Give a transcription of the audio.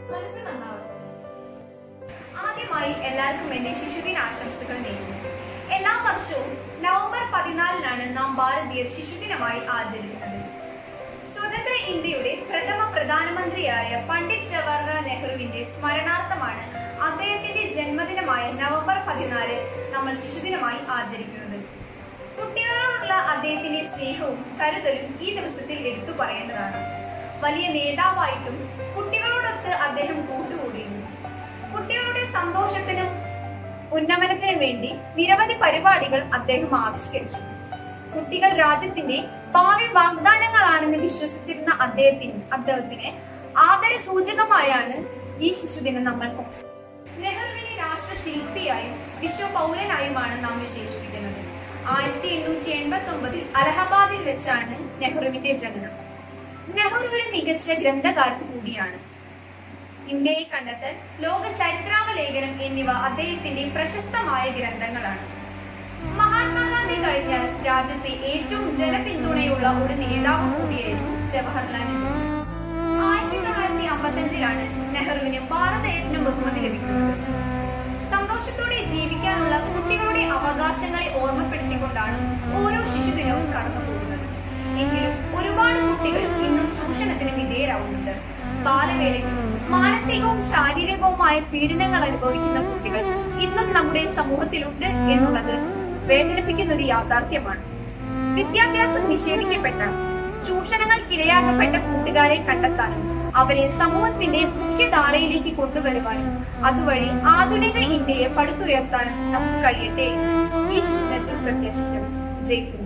മനസ്സ് നന്നാവട്ടെ ആദ്യമായി എല്ലാവർക്കും എന്റെ ശിശുദിന ആശംസകൾ നേരുന്നു എല്ലാ വർഷവും നവംബർ പതിനാലിനാണ് നാം ഭാരതീയർ ശിശുദിനമായി ആചരിക്കുന്നത് സ്വതന്ത്ര ഇന്ത്യയുടെ പ്രഥമ പ്രധാനമന്ത്രിയായ പണ്ഡിറ്റ് ജവഹർലാൽ നെഹ്റുവിന്റെ സ്മരണാർത്ഥമാണ് അദ്ദേഹത്തിന്റെ ജന്മദിനമായ നവംബർ പതിനാല് നമ്മൾ ശിശുദിനമായി ആചരിക്കുന്നത് കുട്ടികളോടുള്ള അദ്ദേഹത്തിന്റെ സ്നേഹവും കരുതലും ഈ ദിവസത്തിൽ എടുത്തു പറയേണ്ടതാണ് വലിയ നേതാവായിട്ടും കുട്ടികളോടൊത്ത് അദ്ദേഹം കൂട്ടുകൂടിയിരുന്നു കുട്ടികളുടെ സന്തോഷത്തിനും ഉന്നമനത്തിനും വേണ്ടി നിരവധി പരിപാടികൾ അദ്ദേഹം ആവിഷ്കരിച്ചു കുട്ടികൾ രാജ്യത്തിന്റെ ഭാവി വാഗ്ദാനങ്ങളാണെന്ന് വിശ്വസിച്ചിരുന്ന അദ്ദേഹത്തിന് അദ്ദേഹത്തിന് ആദര സൂചകമായാണ് ഈ ശിശുദിനം നമ്മൾ നെഹ്റുവിനെ രാഷ്ട്രശില്പിയായും വിശ്വ പൗരനായുമാണ് നാം വിശേഷിപ്പിക്കുന്നത് ആയിരത്തി എണ്ണൂറ്റി എൺപത്തി ഒമ്പതിൽ അലഹബാദിൽ വെച്ചാണ് നെഹ്റുവിന്റെ ജനനം നെഹ്റു ഒരു മികച്ച ഗ്രന്ഥകാരൻ കൂടിയാണ് ഇന്ത്യയെ കണ്ടെത്തൽ ലോക ചരിത്രാവലേഖനം എന്നിവ അദ്ദേഹത്തിന്റെ പ്രശസ്തമായ ഗ്രന്ഥങ്ങളാണ് മഹാത്മാഗാന്ധി കഴിഞ്ഞാൽ രാജ്യത്തെ ഏറ്റവും ജനപിന്തുണയുള്ള ഒരു നേതാവ് കൂടിയായിരുന്നു ജവഹർലാൽ നെഹ്റു ആയിരത്തി തൊള്ളായിരത്തി അമ്പത്തഞ്ചിലാണ് നെഹ്റുവിന് ഭാരതരത്ന ബഹുമതി ലഭിക്കുന്നത് സന്തോഷത്തോടെ ജീവിക്കാനുള്ള കുട്ടികളുടെ അവകാശങ്ങളെ ഓർമ്മപ്പെടുത്തിക്കൊണ്ടാണ് ഓരോ ശിശുദിനവും കടന്നു പോകുന്നത് എങ്കിലും ഒരുപാട് കുട്ടികൾ ഇന്നും ചൂഷണത്തിന് വിധേയരാകുന്നുണ്ട് ബാലവേലയ്ക്കും മാനസികവും ശാരീരികവുമായ പീഡനങ്ങൾ അനുഭവിക്കുന്ന കുട്ടികൾ ഇന്നും നമ്മുടെ സമൂഹത്തിലുണ്ട് എന്നുള്ളത് വേദനിപ്പിക്കുന്ന ഒരു യാഥാർത്ഥ്യമാണ് വിദ്യാഭ്യാസം നിഷേധിക്കപ്പെട്ട ചൂഷണങ്ങൾക്കിരയാക്കപ്പെട്ട കൂട്ടുകാരെ കണ്ടെത്താനും അവരെ സമൂഹത്തിന്റെ മുഖ്യധാരയിലേക്ക് കൊണ്ടുവരുവാനും അതുവഴി ആധുനിക ഇന്ത്യയെ പടുത്തുയർത്താനും നമുക്ക് കഴിയട്ടെ എന്ന് ഈ ശിശുദിനത്തിൽ പ്രത്യാശിക്കണം ജയ്പൂർ